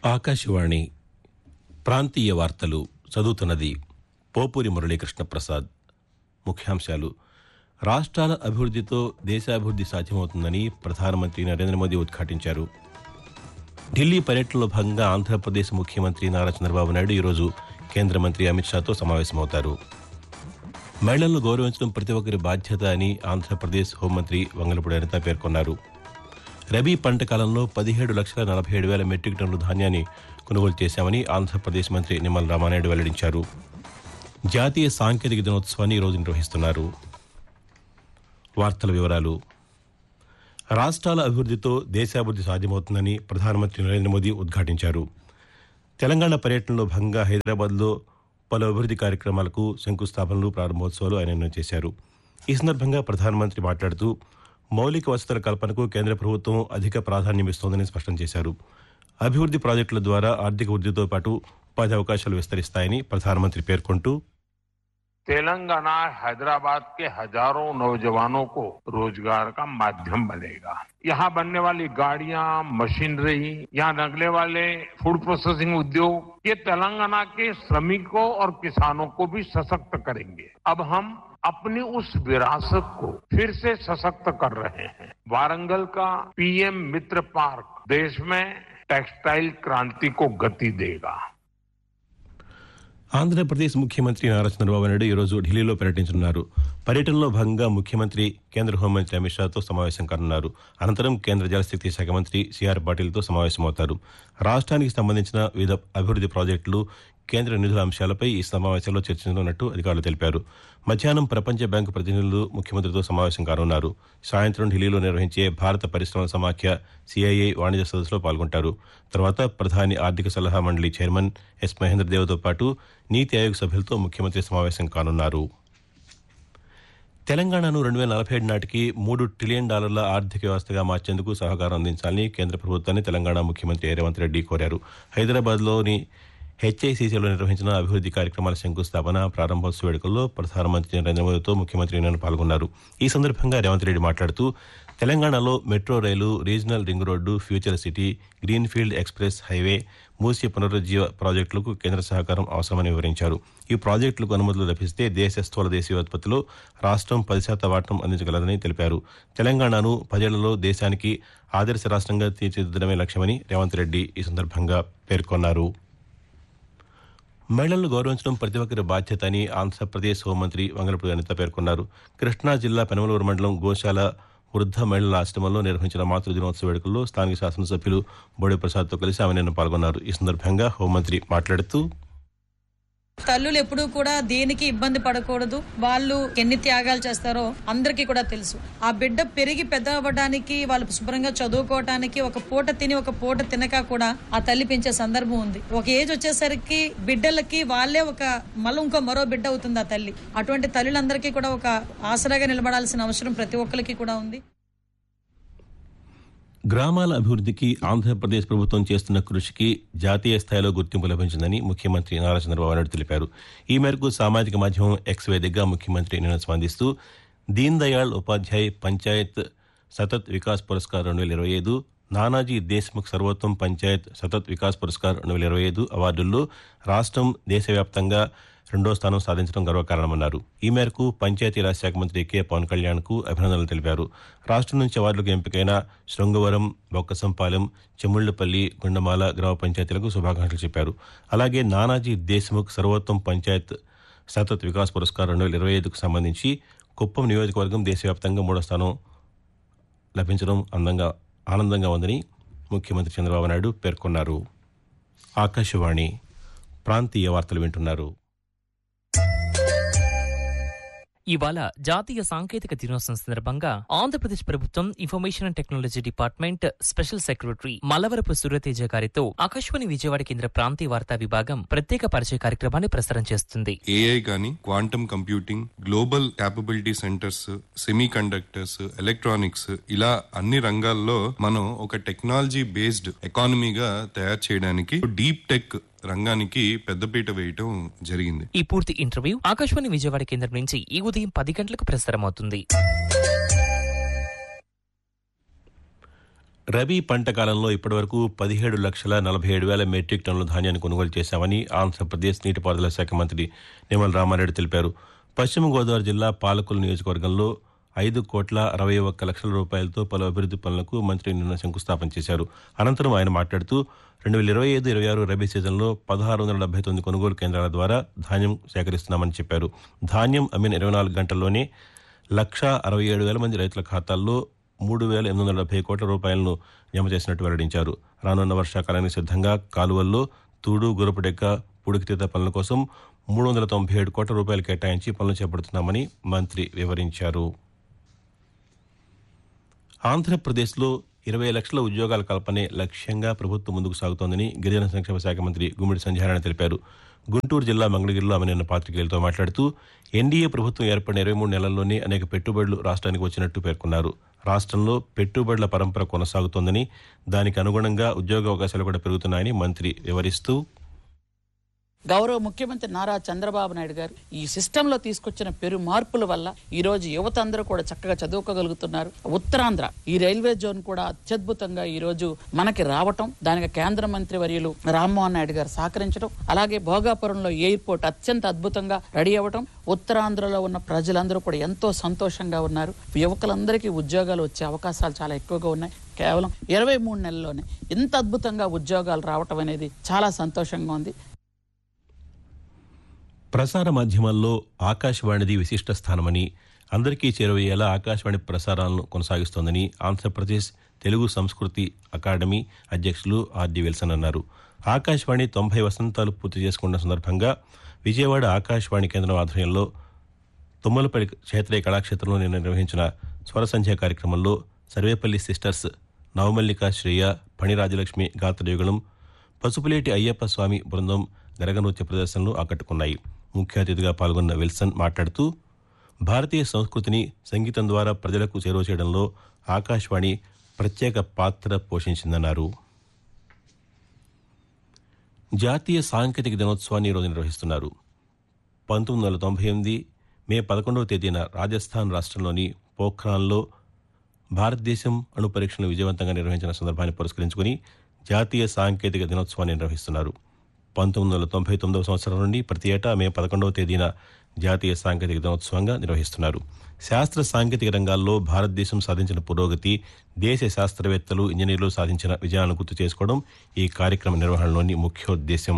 ఆకాశవాణి ప్రాంతీయ వార్తలు చదువుతున్నది పోపూరి మురళీకృష్ణ ప్రసాద్ ముఖ్యాంశాలు రాష్ట్రాల అభివృద్ధితో దేశాభివృద్ధి సాధ్యమవుతుందని ప్రధానమంత్రి నరేంద్ర మోదీ ఉద్ఘాటించారు ఢిల్లీ పర్యటనలో భాగంగా ఆంధ్రప్రదేశ్ ముఖ్యమంత్రి నారా చంద్రబాబు నాయుడు ఈరోజు కేంద్ర మంత్రి అమిత్ షాతో సమావేశమవుతారు మహిళలను గౌరవించడం ప్రతి ఒక్కరి బాధ్యత అని ఆంధ్రప్రదేశ్ హోంమంత్రి వంగలపూడి అనిత పేర్కొన్నారు రబీ పంట కాలంలో పదిహేడు లక్షల నలభై ఏడు వేల మెట్రిక్ టన్నుల ధాన్యాన్ని కొనుగోలు చేశామని ఆంధ్రప్రదేశ్ మంత్రి నిమ్మల రామానాయుడు వెల్లడించారు జాతీయ సాంకేతిక దినోత్సవాన్ని ఈరోజు నిర్వహిస్తున్నారు వార్తల వివరాలు రాష్ట్రాల అభివృద్ధితో దేశాభివృద్ధి సాధ్యమవుతుందని ప్రధానమంత్రి నరేంద్ర మోదీ ఉద్ఘాటించారు తెలంగాణ పర్యటనలో భాగంగా హైదరాబాద్లో పలు అభివృద్ధి కార్యక్రమాలకు శంకుస్థాపనలు ప్రారంభోత్సవాలు ఆయన నిర్ణయం చేశారు ఈ సందర్భంగా ప్రధానమంత్రి మాట్లాడుతూ మౌలిక వసతుల కల్పనకు కేంద్ర ప్రభుత్వం అధిక ప్రాధాన్యమిస్తోందని స్పష్టం చేశారు అభివృద్ధి ప్రాజెక్టుల ద్వారా ఆర్థిక వృద్ధితో పాటు ఉపాధి అవకాశాలు విస్తరిస్తాయని ప్రధానమంత్రి పేర్కొంటూ तेलंगाना हैदराबाद के हजारों नौजवानों को रोजगार का माध्यम बनेगा यहाँ बनने वाली गाड़ियां मशीनरी यहाँ लगने वाले फूड प्रोसेसिंग उद्योग ये तेलंगाना के श्रमिकों और किसानों को भी सशक्त करेंगे अब हम अपनी उस विरासत को फिर से सशक्त कर रहे हैं वारंगल का पीएम मित्र पार्क देश में टेक्सटाइल क्रांति को गति देगा ఆంధ్రప్రదేశ్ ముఖ్యమంత్రి నారా చంద్రబాబు నాయుడు ఈరోజు ఢిల్లీలో పర్యటించనున్నారు పర్యటనలో భాగంగా ముఖ్యమంత్రి కేంద్ర హోంమంత్రి అమిత్ షాతో సమావేశం కానున్నారు అనంతరం కేంద్ర జలశక్తి శాఖ మంత్రి సిఆర్ పాటిల్తో సమావేశమవుతారు రాష్ట్రానికి సంబంధించిన వివిధ అభివృద్ధి ప్రాజెక్టులు కేంద్ర నిధుల అంశాలపై ఈ సమావేశంలో చర్చించనున్నట్టు అధికారులు తెలిపారు మధ్యాహ్నం ప్రపంచ బ్యాంకు ప్రతినిధులు ముఖ్యమంత్రితో సమావేశం కానున్నారు సాయంత్రం ఢిల్లీలో నిర్వహించే భారత పరిశ్రమల సమాఖ్య సిఐఐ వాణిజ్య సదస్సులో పాల్గొంటారు తర్వాత ప్రధాని ఆర్థిక సలహా మండలి చైర్మన్ ఎస్ మహేంద్ర దేవ్తో పాటు నీతి ఆయోగ్ సభ్యులతో ముఖ్యమంత్రి సమావేశం కానున్నారు తెలంగాణను రెండు వేల నలభై ఏడు నాటికి మూడు ట్రిలియన్ డాలర్ల ఆర్థిక వ్యవస్థగా మార్చేందుకు సహకారం అందించాలని కేంద్ర ప్రభుత్వాన్ని తెలంగాణ ముఖ్యమంత్రి రేవంత్ రెడ్డి కోరారు హైదరాబాద్లోని హెచ్ఐసిసిలో నిర్వహించిన అభివృద్ధి కార్యక్రమాల శంకుస్థాపన ప్రారంభోత్సవ వేడుకల్లో ప్రధానమంత్రి నరేంద్ర మోదీతో ముఖ్యమంత్రి నిన్న పాల్గొన్నారు ఈ సందర్భంగా రేవంత్ రెడ్డి మాట్లాడుతూ తెలంగాణలో metro rail regional ring road future city greenfield express highway Musi పునరుజ్జీవ ప్రాజెక్టులకు కేంద్ర సహకారం అవసరమని వివరించారు ఈ ప్రాజెక్టులకు అనుమతులు లభిస్తే దేశ స్థూల దేశీయ ఉత్పత్తిలో రాష్ట్రం పది శాతం వాటం అందించగలదని తెలిపారు తెలంగాణను పదేళ్లలో దేశానికి ఆదర్శ రాష్ట్రంగా తీర్చిదిద్దడమే లక్ష్యమని రేవంత్ రెడ్డి ఈ సందర్భంగా పేర్కొన్నారు మహిళలను గౌరవించడం ప్రతి ఒక్కరి బాధ్యత అని ఆంధ్రప్రదేశ్ హోంమంత్రి వంగలపూడి అనిత పేర్కొన్నారు కృష్ణా జిల్లా పెనమలూరు మండలం గోశాల వృద్ధ మహిళల ఆశ్రమంలో నిర్వహించిన మాతృ దినోత్సవ వేడుకల్లో స్థానిక శాసనసభ్యులు బోడే ప్రసాద్తో కలిసి ఆమె నిన్న పాల్గొన్నారు ఈ సందర్భంగా హోంమంత్రి మాట్లాడుతూ తల్లులు ఎప్పుడూ కూడా దేనికి ఇబ్బంది పడకూడదు వాళ్ళు ఎన్ని త్యాగాలు చేస్తారో అందరికీ కూడా తెలుసు ఆ బిడ్డ పెరిగి పెద్ద అవ్వడానికి వాళ్ళు శుభ్రంగా చదువుకోవటానికి ఒక పూట తిని ఒక పూట తినక కూడా ఆ తల్లి పెంచే సందర్భం ఉంది ఒక ఏజ్ వచ్చేసరికి బిడ్డలకి వాళ్ళే ఒక మళ్ళీ ఇంకో మరో బిడ్డ అవుతుంది ఆ తల్లి అటువంటి తల్లులందరికీ కూడా ఒక ఆసరాగా నిలబడాల్సిన అవసరం ప్రతి ఒక్కరికి కూడా ఉంది గ్రామాల అభివృద్ధికి ఆంధ్రప్రదేశ్ ప్రభుత్వం చేస్తున్న కృషికి జాతీయ స్థాయిలో గుర్తింపు లభించిందని ముఖ్యమంత్రి నారా చంద్రబాబు నాయుడు తెలిపారు ఈ మేరకు సామాజిక మాధ్యమం ఎక్స్ వేదికగా ముఖ్యమంత్రి నిన్న స్పందిస్తూ దీన్ దయాళ్ ఉపాధ్యాయ్ పంచాయత్ సతత్ వికాస్ పురస్కార్ రెండు వేల ఇరవై ఐదు నానాజీ దేశ్ముఖ్ సర్వోత్తమ్ పంచాయత్ సతత్ వికాస్ పురస్కార్ రెండు వేల ఇరవై ఐదు అవార్డుల్లో రాష్ట్రం దేశవ్యాప్తంగా రెండో స్థానం సాధించడం గర్వకారణమన్నారు ఈ మేరకు పంచాయతీరాజ్ శాఖ మంత్రి కె పవన్ కళ్యాణ్ కు అభినందనలు తెలిపారు రాష్ట్రం నుంచి అవార్డులకు ఎంపికైన శృంగవరం బొక్కసంపాలెం చెముళ్లపల్లి గుండమాల గ్రామ పంచాయతీలకు శుభాకాంక్షలు చెప్పారు అలాగే నానాజీ దేశ్ముఖ్ సర్వోత్తమ్ పంచాయత్ సతత్ వికాస్ పురస్కార్ రెండు వేల ఇరవై ఐదుకు సంబంధించి కుప్పం నియోజకవర్గం దేశవ్యాప్తంగా మూడో స్థానం లభించడం అందంగా ఆనందంగా ఉందని ముఖ్యమంత్రి చంద్రబాబు నాయుడు పేర్కొన్నారు ఆకాశవాణి ప్రాంతీయ వార్తలు వింటున్నారు ఇవాళ జాతీయ సాంకేతిక దినోత్సవం సందర్భంగా ఆంధ్రప్రదేశ్ ప్రభుత్వం information and technology department special secretary Mallavarapu Suryateja గారితో ఆకాశవాణి విజయవాడ కేంద్ర ప్రాంతీయ వార్తా విభాగం ప్రత్యేక పరిచయ కార్యక్రమాన్ని ప్రసారం చేస్తుంది ఏఐ కానీ quantum computing global capability centres semiconductors electronics ఇలా అన్ని రంగాల్లో మనం ఒక టెక్నాలజీ బేస్డ్ ఎకానమీగా తయారు చేయడానికి డీప్ టెక్ రంగానికి పెద్దపీట వేయటం జరిగింది ఈ పూర్తి ఇంటర్వ్యూ ఆకాశవాణి విజయవాడ కేంద్రం నుంచి ఈ ఉదయం పది గంటలకు ప్రసారమవుతుంది రబీ పంట కాలంలో ఇప్పటివరకు పదిహేడు లక్షల నలభై ఏడు వేల మెట్రిక్ టన్నుల ధాన్యాన్ని కొనుగోలు చేశామని ఆంధ్రప్రదేశ్ నీటిపారుదల శాఖ మంత్రి నిమ్మల రామారెడ్డి తెలిపారు పశ్చిమ గోదావరి జిల్లా పాలకుల నియోజకవర్గంలో ఐదు కోట్ల అరవై ఒక్క లక్షల రూపాయలతో పలు అభివృద్ది పనులకు మంత్రి నిన్న శంకుస్థాపన చేశారు అనంతరం ఆయన మాట్లాడుతూ రెండు వేల ఇరవై ఐదు ఇరవై ఆరు రబీ సీజన్లో పదహారు వందల డెబ్బై తొమ్మిది కొనుగోలు కేంద్రాల ద్వారా ధాన్యం సేకరిస్తున్నామని చెప్పారు ధాన్యం అమ్మిన ఇరవై నాలుగు గంటల్లోనే లక్ష అరవై ఏడు వేల మంది రైతుల ఖాతాల్లో మూడు వేల ఎనిమిది వందల డెబ్బై కోట్ల రూపాయలను జమ చేసినట్టు వెల్లడించారు రానున్న వర్షాకాలానికి సిద్ధంగా కాలువల్లో తూడు గురపుడెక్క పూడికితీత పనుల కోసం మూడు వందల తొంభై ఏడు కోట్ల రూపాయలు కేటాయించి పనులు చేపడుతున్నామని మంత్రి వివరించారు ఆంధ్రప్రదేశ్లో ఇరవై లక్షల ఉద్యోగాల కల్పనే లక్ష్యంగా ప్రభుత్వం ముందుకు సాగుతోందని గిరిజన సంక్షేమ శాఖ మంత్రి గుమ్మిడి సంధ్యారాయణ తెలిపారు గుంటూరు జిల్లా మంగళగిరిలో ఆమె నిన్న పాతికేయులతో మాట్లాడుతూ ఎన్డీఏ ప్రభుత్వం ఏర్పడిన ఇరవై మూడు నెలల్లోనే అనేక పెట్టుబడులు రాష్ట్రానికి వచ్చినట్టు పేర్కొన్నారు రాష్ట్రంలో పెట్టుబడుల పరంపర కొనసాగుతోందని దానికి అనుగుణంగా ఉద్యోగ అవకాశాలు కూడా పెరుగుతున్నాయని మంత్రి వివరిస్తూ గౌరవ ముఖ్యమంత్రి నారా చంద్రబాబు నాయుడు గారు ఈ సిస్టమ్ లో తీసుకొచ్చిన పెరు మార్పుల వల్ల ఈ రోజు యువత అందరూ కూడా చక్కగా చదువుకోగలుగుతున్నారు ఉత్తరాంధ్ర ఈ రైల్వే జోన్ కూడా అత్యద్భుతంగా ఈ రోజు మనకి రావటం దానికి కేంద్ర మంత్రి వర్యులు రామ్మోహన్ నాయుడు గారు సహకరించడం అలాగే భోగాపురంలో ఎయిర్పోర్ట్ అత్యంత అద్భుతంగా రెడీ అవ్వటం ఉత్తరాంధ్రలో ఉన్న ప్రజలందరూ కూడా ఎంతో సంతోషంగా ఉన్నారు యువకులందరికీ ఉద్యోగాలు వచ్చే అవకాశాలు చాలా ఎక్కువగా ఉన్నాయి కేవలం ఇరవై మూడు నెలల్లోనే ఇంత అద్భుతంగా ఉద్యోగాలు రావటం అనేది చాలా సంతోషంగా ఉంది ప్రసార మాధ్యమాల్లో ఆకాశవాణిది విశిష్ట స్థానమని అందరికీ చేరువయ్యేలా ఆకాశవాణి ప్రసారాలను కొనసాగిస్తోందని ఆంధ్రప్రదేశ్ తెలుగు సంస్కృతి అకాడమీ అధ్యక్షులు ఆర్డి విల్సన్ అన్నారు ఆకాశవాణి తొంభై వసంతాలు పూర్తి చేసుకున్న సందర్భంగా విజయవాడ ఆకాశవాణి కేంద్రం ఆధ్వర్యంలో తుమ్మలపల్లి క్షేత్రీయ కళాక్షేత్రంలో నిన్న నిర్వహించిన స్వర సంధ్య కార్యక్రమంలో సర్వేపల్లి సిస్టర్స్ నవమల్లిక శ్రేయ ఫణిరాజలక్ష్మి గాత్రయుగళం పసుపులేటి అయ్యప్ప స్వామి బృందం గరగనృత్య ప్రదర్శనలు ఆకట్టుకున్నాయి ముఖ్య అతిథిగా పాల్గొన్న విల్సన్ మాట్లాడుతూ భారతీయ సంస్కృతిని సంగీతం ద్వారా ప్రజలకు చేరువ చేయడంలో ఆకాశవాణి ప్రత్యేక పాత్ర పోషించిందన్నారు జాతీయ సాంకేతిక దినోత్సవాన్ని ఈరోజు నిర్వహిస్తున్నారు పంతొమ్మిది వందల తొంభై ఎనిమిది మే పదకొండవ తేదీన రాజస్థాన్ రాష్ట్రంలోని పోఖ్రాన్లో భారతదేశం అణు పరీక్షలను విజయవంతంగా నిర్వహించిన సందర్భాన్ని పురస్కరించుకుని జాతీయ సాంకేతిక దినోత్సవాన్ని నిర్వహిస్తున్నారు పంతొమ్మిది వందల తొంభై తొమ్మిదవ సంవత్సరం నుండి ప్రతి ఏటా మే పదకొండవ తేదీన జాతీయ సాంకేతిక దినోత్సవంగా నిర్వహిస్తున్నారు శాస్త్ర సాంకేతిక రంగాల్లో భారతదేశం సాధించిన పురోగతి దేశ శాస్త్రవేత్తలు ఇంజనీర్లు సాధించిన విజయాలను గుర్తు చేసుకోవడం ఈ కార్యక్రమ నిర్వహణలోని ముఖ్యోద్దేశం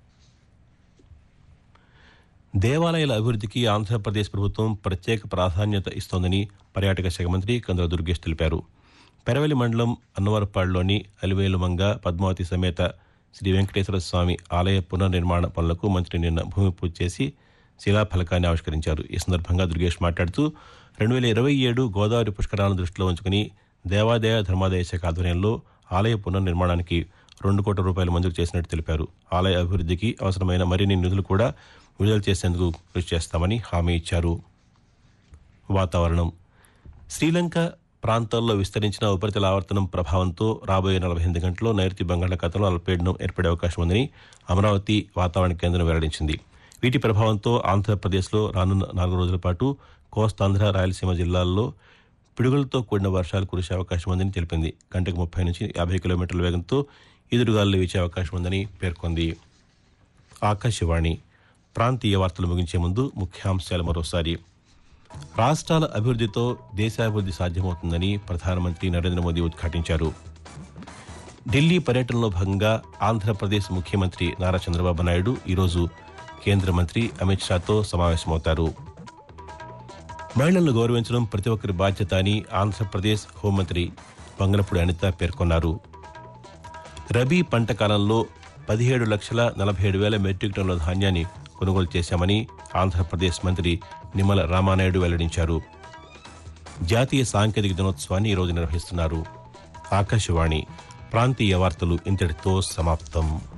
దేవాలయాల అభివృద్ధికి ఆంధ్రప్రదేశ్ ప్రభుత్వం ప్రత్యేక ప్రాధాన్యత ఇస్తోందని పర్యాటక శాఖ మంత్రి కందుల దుర్గేష్ తెలిపారు పెరవలి మండలం అన్నవరపాడులోని అలివేలుమంగ పద్మావతి సమేత శ్రీ వెంకటేశ్వర స్వామి ఆలయ పునర్నిర్మాణ పనులకు మంత్రి నిన్న భూమి పూజ చేసి శిలాఫలకాన్ని ఆవిష్కరించారు ఈ సందర్భంగా దుర్గేష్ మాట్లాడుతూ రెండు వేల ఇరవై ఏడు గోదావరి పుష్కరాలను దృష్టిలో ఉంచుకుని దేవాదాయ ధర్మాదాయ శాఖ ఆధ్వర్యంలో ఆలయ పునర్నిర్మాణానికి రెండు కోట్ల రూపాయలు మంజూరు చేసినట్టు తెలిపారు ఆలయ అభివృద్ధికి అవసరమైన మరిన్ని నిధులు కూడా విడుదల చేసేందుకు కృషి చేస్తామని హామీ ఇచ్చారు వాతావరణం శ్రీలంక ప్రాంతాల్లో విస్తరించిన ఉపరితల ఆవర్తనం ప్రభావంతో రాబోయే నలభై ఎనిమిది గంటల్లో నైరుతి బంగాళాఖాతంలో అల్పపీడనం ఏర్పడే అవకాశం ఉందని అమరావతి వాతావరణ కేంద్రం వెల్లడించింది వీటి ప్రభావంతో ఆంధ్రప్రదేశ్లో రానున్న నాలుగు రోజుల పాటు కోస్తాంధ్ర రాయలసీమ జిల్లాల్లో పిడుగులతో కూడిన వర్షాలు కురిసే అవకాశం ఉందని తెలిపింది గంటకు ముప్పై నుంచి యాభై కిలోమీటర్ల వేగంతో ఈదురుగాలు వీచే అవకాశం ఉందని పేర్కొంది ఆకాశవాణి ప్రాంతీయ వార్తలు ముగించే ముందు ముఖ్యాంశాలు మరోసారి రాష్ట్రాల అభివృద్ధితో దేశాభివృద్ధి సాధ్యమవుతుందని ప్రధానమంత్రి నరేంద్ర మోదీ ఉద్ఘాటించారు ఢిల్లీ పర్యటనలో భాగంగా ఆంధ్రప్రదేశ్ ముఖ్యమంత్రి నారా చంద్రబాబు నాయుడు ఈరోజు కేంద్ర మంత్రి అమిత్ షాతో సమావేశమవుతారు మహిళలను గౌరవించడం ప్రతి ఒక్కరి బాధ్యత అని ఆంధ్రప్రదేశ్ హోంమంత్రి వంగనపూడి అనిత పేర్కొన్నారు రబీ పంట కాలంలో పదిహేడు లక్షల నలభై ఏడు వేల మెట్రిక్ టన్నుల ధాన్యాన్ని కొనుగోలు చేశామని ఆంధ్రప్రదేశ్ మంత్రి నిమ్మల రామానాయుడు వెల్లడించారు జాతీయ సాంకేతిక దినోత్సవాన్ని ఈరోజు నిర్వహిస్తున్నారు ఆకాశవాణి ప్రాంతీయ వార్తలు ఇంతటితో సమాప్తం